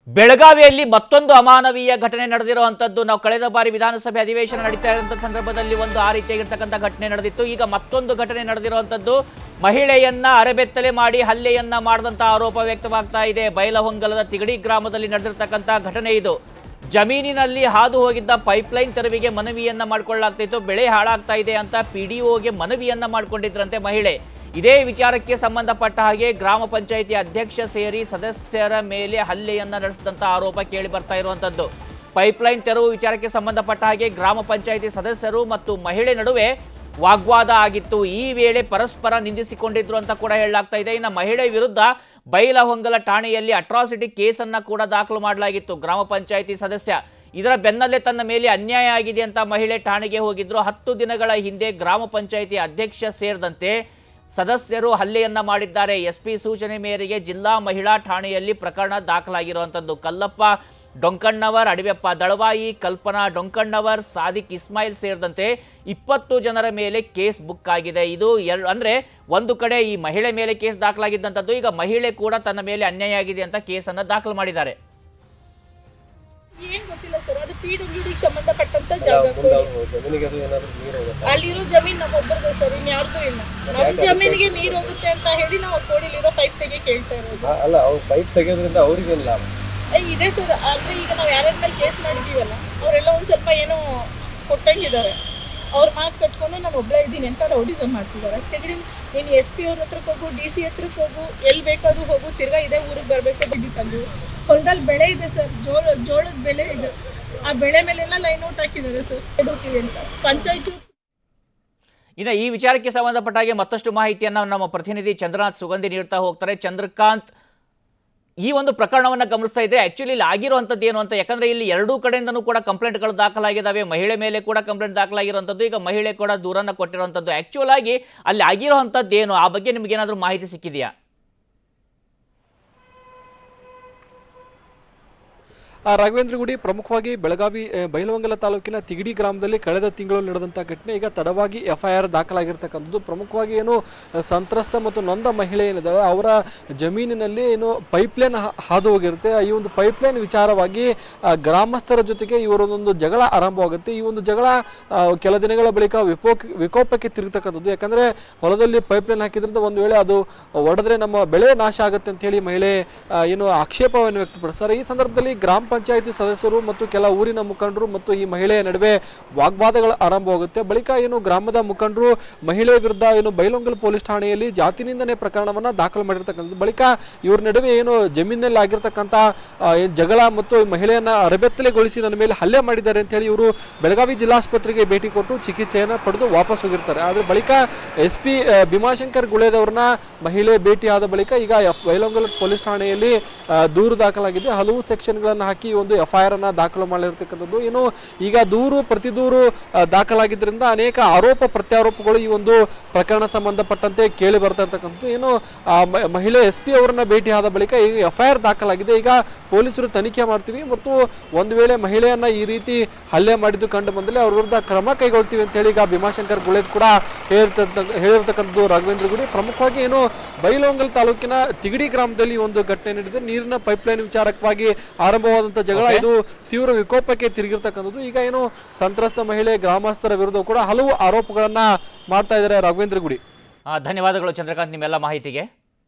ಬೆಳಗಾವಿಯಲ್ಲಿ ಮತ್ತೊಂದು ಅಮಾನವೀಯ ಘಟನೆ ನಡೆದಿರುವಂತದ್ದು ನಾವು ಕಳೆದ ಬಾರಿ ವಿಧಾನಸಭೆ ಅಧಿವೇಶನ ನಡೀತಾ ಇರುವಂತ ಸಂದರ್ಭದಲ್ಲಿ ಒಂದು ಆ ರೀತಿಯಾಗಿರ್ತಕ್ಕಂಥ ಘಟನೆ ನಡೆದಿತ್ತು ಈಗ ಮತ್ತೊಂದು ಘಟನೆ ನಡೆದಿರುವಂತದ್ದು ಮಹಿಳೆಯನ್ನ ಅರೆಬೆತ್ತಲೆ ಮಾಡಿ ಹಲ್ಲೆಯನ್ನ ಮಾಡಿದಂತ ಆರೋಪ ವ್ಯಕ್ತವಾಗ್ತಾ ಇದೆ ಬೈಲಹೊಂಗಲದ ತಿಗಡಿ ಗ್ರಾಮದಲ್ಲಿ ನಡೆದಿರ್ತಕ್ಕಂಥ ಘಟನೆ ಇದು ಜಮೀನಿನಲ್ಲಿ ಹಾದು ಹೋಗಿದ್ದ ಪೈಪ್ಲೈನ್ ತೆರವಿಗೆ ಮನವಿಯನ್ನ ಮಾಡಿಕೊಳ್ಳಲಾಗ್ತಿತ್ತು ಬೆಳೆ ಹಾಳಾಗ್ತಾ ಇದೆ ಅಂತ ಪಿ ಡಿ ಒಗೆ ಮನವಿಯನ್ನ ಮಾಡಿಕೊಂಡಿದ್ರಂತೆ ಮಹಿಳೆ ಇದೇ ವಿಚಾರಕ್ಕೆ ಸಂಬಂಧಪಟ್ಟ ಹಾಗೆ ಗ್ರಾಮ ಪಂಚಾಯಿತಿ ಅಧ್ಯಕ್ಷ ಸೇರಿ ಸದಸ್ಯರ ಮೇಲೆ ಹಲ್ಲೆಯನ್ನ ನಡೆಸಿದಂತ ಆರೋಪ ಕೇಳಿ ಬರ್ತಾ ಇರುವಂತದ್ದು ಪೈಪ್ಲೈನ್ ತೆರವು ವಿಚಾರಕ್ಕೆ ಸಂಬಂಧಪಟ್ಟ ಹಾಗೆ ಗ್ರಾಮ ಪಂಚಾಯಿತಿ ಸದಸ್ಯರು ಮತ್ತು ಮಹಿಳೆ ನಡುವೆ ವಾಗ್ವಾದ ಆಗಿತ್ತು ಈ ವೇಳೆ ಪರಸ್ಪರ ನಿಂದಿಸಿಕೊಂಡಿದ್ರು ಅಂತ ಕೂಡ ಹೇಳಲಾಗ್ತಾ ಇದೆ ಇನ್ನು ಮಹಿಳೆ ವಿರುದ್ಧ ಬೈಲಹೊಂಗಲ ಠಾಣೆಯಲ್ಲಿ ಅಟ್ರಾಸಿಟಿ ಕೇಸನ್ನ ಕೂಡ ದಾಖಲು ಮಾಡಲಾಗಿತ್ತು ಗ್ರಾಮ ಪಂಚಾಯಿತಿ ಸದಸ್ಯ ಇದರ ಬೆನ್ನಲ್ಲೇ ತನ್ನ ಮೇಲೆ ಅನ್ಯಾಯ ಆಗಿದೆ ಅಂತ ಮಹಿಳೆ ಠಾಣೆಗೆ ಹೋಗಿದ್ರು ಹತ್ತು ದಿನಗಳ ಹಿಂದೆ ಗ್ರಾಮ ಪಂಚಾಯಿತಿ ಅಧ್ಯಕ್ಷ ಸೇರಿದಂತೆ ಸದಸ್ಯರು ಹಲ್ಲೆಯನ್ನ ಮಾಡಿದ್ದಾರೆ ಎಸ್ಪಿ ಸೂಚನೆ ಮೇರೆಗೆ ಜಿಲ್ಲಾ ಮಹಿಳಾ ಠಾಣೆಯಲ್ಲಿ ಪ್ರಕರಣ ದಾಖಲಾಗಿರುವಂಥದ್ದು ಕಲ್ಲಪ್ಪ ಡೊಂಕಣ್ಣವರ್ ಅಡಿವೆಪ್ಪ ದಳವಾಯಿ ಕಲ್ಪನಾ ಡೊಂಕಣ್ಣವರ್ ಸಾದಿಕ್ ಇಸ್ಮಾಯಿಲ್ ಸೇರಿದಂತೆ ಇಪ್ಪತ್ತು ಜನರ ಮೇಲೆ ಕೇಸ್ ಬುಕ್ ಆಗಿದೆ ಇದು ಎರ್ ಅಂದ್ರೆ ಒಂದು ಕಡೆ ಈ ಮಹಿಳೆ ಮೇಲೆ ಕೇಸ್ ದಾಖಲಾಗಿದ್ದಂಥದ್ದು ಈಗ ಮಹಿಳೆ ಕೂಡ ತನ್ನ ಮೇಲೆ ಅನ್ಯಾಯ ಆಗಿದೆ ಅಂತ ಕೇಸನ್ನು ದಾಖಲು ಮಾಡಿದ್ದಾರೆ ಏನ್ ಗೊತ್ತಿಲ್ಲ ಸರ್ ಅದು ಪಿ ಡಬ್ಲ್ಯೂ ಡಿಗೆ ಸಂಬಂಧಪಟ್ಟಂತ ಅಲ್ಲ, ಜಾಗ ಮುಂದೆ ಅವ್ರು ಜಮೀನಿಗೆ ಅದು ಏನಾದ್ರು ನೀರು ಹೋಗುತ್ತೆ ಅಲ್ಲಿರೋ ಜಮೀನ್ ನಮ್ಮ ಒಬ್ಬರದು ಸರ್ ಇನ್ಯಾರ್ದು ಇಲ್ಲ ನಮ್ಮ ಜಮೀನಿಗೆ ನೀರ್ ಹೋಗುತ್ತೆ ಅಂತ ಹೇಳಿ ನಾವು ಕೋಡಿಲಿರೋ ಪೈಪ್ ತೆಗೆ ಕೇಳ್ತಾ ಇರೋದು ಅಲ್ಲ ಅವ್ರು ಪೈಪ್ ತೆಗೆಯೋದ್ರಿಂದ ಅವ್ರಿಗೇನು ಲಾಭ ಏ, ಇದೆ ಸರ್ ಅಂದ್ರೆ ಈಗ ನಾವು ಯಾರ್ಯಾರ ಮೇಲೆ ಕೇಸ್ ಮಾಡಿದೀವಲ್ಲ ಅವರೆಲ್ಲ ಒಂದ್ ಸ್ವಲ್ಪ ಏನೋ ಕೊಟ್ಟಂಗಿದ್ದಾರೆ ಅವ್ರ ಮಾತು ಕಟ್ಕೊಂಡು ನಾನು ಒಬ್ಬಳೇ ಇದ್ದೀನಿ ಅಂತ ರೌಡಿಸಮ್ ಮಾಡ್ತಿದ್ದಾರೆ ತೆಗ್ರಿ ನೀನು ಎಸ್ ಪಿ ಅವ್ರ ಹತ್ರಕ್ಕೆ ಹೋಗು ಡಿ ಸಿ ಹತ್ರಕ್ಕೆ ಹೋಗು ಎಲ್ಲಿ ಬೇಕಾದ್ರೂ ಹೋಗು ತಿರ್ಗಾ ಇದೇ ಊರಿಗೆ ಬರಬೇಕು ಬಿಡಿ ತಂದು ಹೊಲದಲ್ಲಿ ಬೆಳೆ ಇದೆ ಸರ್ ಜೋಳ ಜೋಳದ ಬೆಳೆ ಇದೆ ಆ ಬೆಳೆ ಮೇಲೆಲ್ಲ ಲೈನ್ ಔಟ್ ಹಾಕಿದ್ದಾರೆ ಸರ್ ಹೋಗ್ತೀವಿ ಅಂತ ಪಂಚಾಯತಿ ಇನ್ನು ಈ ವಿಚಾರಕ್ಕೆ ಸಂಬಂಧಪಟ್ಟ ಹಾಗೆ ಮತ್ತಷ್ಟು ಮಾಹಿತಿಯನ್ನು ನಮ್ಮ ಪ್ರತಿನಿಧಿ ಚಂದ್ರನಾಥ್ ಸುಗಂಧಿ ನೀಡ್ತಾ ಹೋಗ್ತಾರೆ ಚಂದ್ರಕಾಂತ್ ಈ ಒಂದು ಪ್ರಕರಣವನ್ನು ಗಮನಿಸ್ತಾ ಇದ್ರೆ ಆಕ್ಚುಲಿ ಇಲ್ಲಿ ಆಗಿರುವಂಥದ್ದು ಏನು ಅಂತ ಯಾಕಂದ್ರೆ ಇಲ್ಲಿ ಎರಡೂ ಕಡೆಯಿಂದನೂ ಕೂಡ ಕಂಪ್ಲೇಂಟ್ಗಳು ದಾಖಲಾಗಿದ್ದಾವೆ ಮಹಿಳೆ ಮೇಲೆ ಕೂಡ ಕಂಪ್ಲೇಂಟ್ ದಾಖಲಾಗಿರುವಂಥದ್ದು ಈಗ ಮಹಿಳೆ ಕೂಡ ದೂರನ್ನ ಕೊಟ್ಟಿರುವಂಥದ್ದು ಆಕ್ಚುಲ್ ಆಗಿ ಅಲ್ಲಿ ಆಗಿರುವಂಥದ್ದು ಏನು ಆ ಬಗ್ಗೆ ನಿಮ್ಗೆ ಏನಾದರೂ ಮಾಹಿತಿ ಸಿಕ್ಕಿದೆಯಾ ಆ, ರಾಘವೇಂದ್ರ ಗುಡಿ ಪ್ರಮುಖವಾಗಿ ಬೆಳಗಾವಿ ಆ, ಬೈಲಹೊಂಗಲ ತಾಲೂಕಿನ ತಿಗಡಿ ಗ್ರಾಮದಲ್ಲಿ ಕಳೆದ ತಿಂಗಳು ನಡೆದಂಥ ಘಟನೆ ಈಗ ತಡವಾಗಿ ಎಫ್ ಐ ಆರ್ ದಾಖಲಾಗಿರ್ತಕ್ಕಂಥದ್ದು ಪ್ರಮುಖವಾಗಿ ಏನು ಆ, ಸಂತ್ರಸ್ತ ಮತ್ತು ನೊಂದ ಮಹಿಳೆ ಏನಿದ್ದಾಳೆ ಅವರ ಜಮೀನಿನಲ್ಲಿ ಏನು ಪೈಪ್ಲೈನ್ ಹಾದು ಹೋಗಿರುತ್ತೆ ಈ ಒಂದು ಪೈಪ್ಲೈನ್ ವಿಚಾರವಾಗಿ ಆ, ಗ್ರಾಮಸ್ಥರ ಜೊತೆಗೆ ಇವರದೊಂದು ಜಗಳ ಆರಂಭವಾಗುತ್ತೆ ಈ ಒಂದು ಜಗಳ ಆ, ಕೆಲ ದಿನಗಳ ಬಳಿಕ ವಿಕೋಪ ವಿಕೋಪಕ್ಕೆ ತಿರುಗತಕ್ಕಂಥದ್ದು ಯಾಕಂದ್ರೆ ಹೊಲದಲ್ಲಿ ಪೈಪ್ಲೈನ್ ಹಾಕಿದ್ರಿಂದ ಒಂದು ವೇಳೆ ಅದು ಒಡೆದ್ರೆ ನಮ್ಮ ಬೆಳೆ ನಾಶ ಆಗುತ್ತೆ ಅಂತ ಹೇಳಿ ಮಹಿಳೆ ಆ, ಏನು ಆಕ್ಷೇಪವನ್ನು ವ್ಯಕ್ತಪಡಿಸ್ತಾರೆ ಈ ಸಂದರ್ಭದಲ್ಲಿ ಗ್ರಾಮ ಪಂಚಾಯತಿ ಸದಸ್ಯರು ಮತ್ತು ಕೆಲ ಊರಿನ ಮುಖಂಡರು ಮತ್ತು ಈ ಮಹಿಳೆಯ ನಡುವೆ ವಾಗ್ವಾದಗಳು ಆರಂಭವಾಗುತ್ತೆ ಬಳಿಕ ಏನು ಗ್ರಾಮದ ಮುಖಂಡರು ಮಹಿಳೆ ವಿರುದ್ಧ ಏನು ಬೈಲೊಂಗಲ್ ಪೊಲೀಸ್ ಠಾಣೆಯಲ್ಲಿ ಜಾತಿ ನಿಂದನೆ ಪ್ರಕರಣವನ್ನ ದಾಖಲು ಮಾಡಿರ್ತಕ್ಕಂಥದ್ದು ಬಳಿಕ ಇವ್ರ ನಡುವೆ ಏನು ಜಮೀನಿನಲ್ಲಿ ಆಗಿರ್ತಕ್ಕಂಥ ಆ, ಏನ್ ಜಗಳ ಮತ್ತು ಈ ಮಹಿಳೆಯನ್ನ ಅರಬೆತ್ತಲೆಗೊಳಿಸಿ ನನ್ನ ಮೇಲೆ ಹಲ್ಲೆ ಮಾಡಿದ್ದಾರೆ ಅಂತ ಹೇಳಿ ಇವರು ಬೆಳಗಾವಿ ಜಿಲ್ಲಾಸ್ಪತ್ರೆಗೆ ಭೇಟಿ ಕೊಟ್ಟು ಚಿಕಿತ್ಸೆಯನ್ನ ಪಡೆದು ವಾಪಸ್ ಹೋಗಿರ್ತಾರೆ ಆದ್ರೆ ಬಳಿಕ ಎಸ್ ಪಿ ಭೀಮಾಶಂಕರ್ ಗುಳೇದವ್ರನ್ನ ಮಹಿಳೆ ಭೇಟಿ ಆದ ಬಳಿಕ ಈಗ ಎಫ್ ಬೈಲೊಂಗಲ್ ಪೊಲೀಸ್ ಠಾಣೆಯಲ್ಲಿ ಆ, ದೂರು ದಾಖಲಾಗಿದೆ ಹಲವು ಸೆಕ್ಷನ್ಗಳನ್ನು ಹಾಕಿ ಒಂದು ಎಫ್ ಐ ಆರ್ ಅನ್ನ ದಾಖಲು ಮಾಡಿರ್ತಕ್ಕಂಥದ್ದು ಏನು ಈಗ ದೂರು ಪ್ರತಿ ದೂರು ಆ, ದಾಖಲಾಗಿದ್ದರಿಂದ ಅನೇಕ ಆರೋಪ ಪ್ರತ್ಯಾರೋಪಗಳು ಈ ಒಂದು ಪ್ರಕರಣ ಸಂಬಂಧಪಟ್ಟಂತೆ ಕೇಳಿ ಬರ್ತಾ ಇರ್ತಕ್ಕಂಥದ್ದು ಏನು ಆ ಮ- ಮಹಿಳೆ ಎಸ್ ಪಿ ಅವರನ್ನ ಭೇಟಿ ಆದ ಬಳಿಕ ಈಗ ಎಫ್ ಐ ಆರ್ ದಾಖಲಾಗಿದೆ ಈಗ ಪೊಲೀಸರು ತನಿಖೆ ಮಾಡ್ತೀವಿ ಮತ್ತು ಒಂದು ವೇಳೆ ಮಹಿಳೆಯನ್ನ ಈ ರೀತಿ ಹಲ್ಲೆ ಮಾಡಿದ್ದು ಕಂಡು ಬಂದಲ್ಲಿ ಅವ್ರ ವಿರುದ್ಧ ಕ್ರಮ ಕೈಗೊಳ್ತೀವಿ ಅಂತ ಹೇಳಿ ಈಗ ಭೀಮಾಶಂಕರ್ ಗುಳೇದ್ ಕೂಡ ಹೇಳಿರ್ತಕ್ಕ ಹೇಳಿರ್ತಕ್ಕಂಥದ್ದು ರಾಘವೇಂದ್ರ ಗುಡಿ ಪ್ರಮುಖವಾಗಿ ಏನು ಬೈಲೊಂಗಲ್ ತಾಲೂಕಿನ ತಿಗಡಿ ಗ್ರಾಮದಲ್ಲಿ ಈ ಒಂದು ಘಟನೆ ನಡೆದಿದೆ ನೀರಿನ ಪೈಪ್ಲೈನ್ ವಿಚಾರಕ್ಕಾಗಿ ಆರಂಭವಾದಂತ ಜಗಳ Okay. ಇದು ತೀವ್ರ ವಿಕೋಪಕ್ಕೆ ತಿರುಗಿರ್ತಕ್ಕಂಥದ್ದು ಈಗ ಏನು ಸಂತ್ರಸ್ತ ಮಹಿಳೆ ಗ್ರಾಮಸ್ಥರ ವಿರುದ್ಧ ಕೂಡ ಹಲವು ಆರೋಪಗಳನ್ನ ಮಾಡ್ತಾ ಇದ್ದಾರೆ ರಾಘವೇಂದ್ರ ಗುಡಿ ಆ, ಧನ್ಯವಾದಗಳು ಚಂದ್ರಕಾಂತ್ ನಿಮ್ಮೆಲ್ಲ ಮಾಹಿತಿಗೆ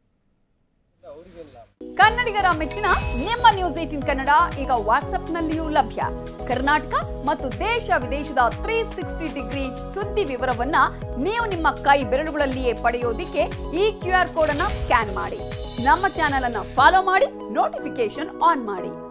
ಕನ್ನಡಿಗರ ಮೆಚ್ಚಿನ ನಿಮ್ಮ ನ್ಯೂಸ್ ಏಟಿನ್ ಕನ್ನಡ ಈಗ ವಾಟ್ಸ್ಆಪ್ನಲ್ಲಿಯೂ ಲಭ್ಯ ಕರ್ನಾಟಕ ಮತ್ತು ದೇಶ ವಿದೇಶದ ತ್ರೀ ಸಿಕ್ಸ್ಟಿ ಡಿಗ್ರಿ ಸುದ್ದಿ ವಿವರವನ್ನ ನೀವು ನಿಮ್ಮ ಕೈ ಬೆರಳುಗಳಲ್ಲಿಯೇ ಪಡೆಯೋದಿಕ್ಕೆ ಈ ಕ್ಯೂ ಆರ್ ಕೋಡ್ ಅನ್ನ ಸ್ಕ್ಯಾನ್ ಮಾಡಿ ನಮ್ಮ ಚಾನೆಲ್ ಅನ್ನ ಫಾಲೋ ಮಾಡಿ ನೋಟಿಫಿಕೇಶನ್ ಆನ್ ಮಾಡಿ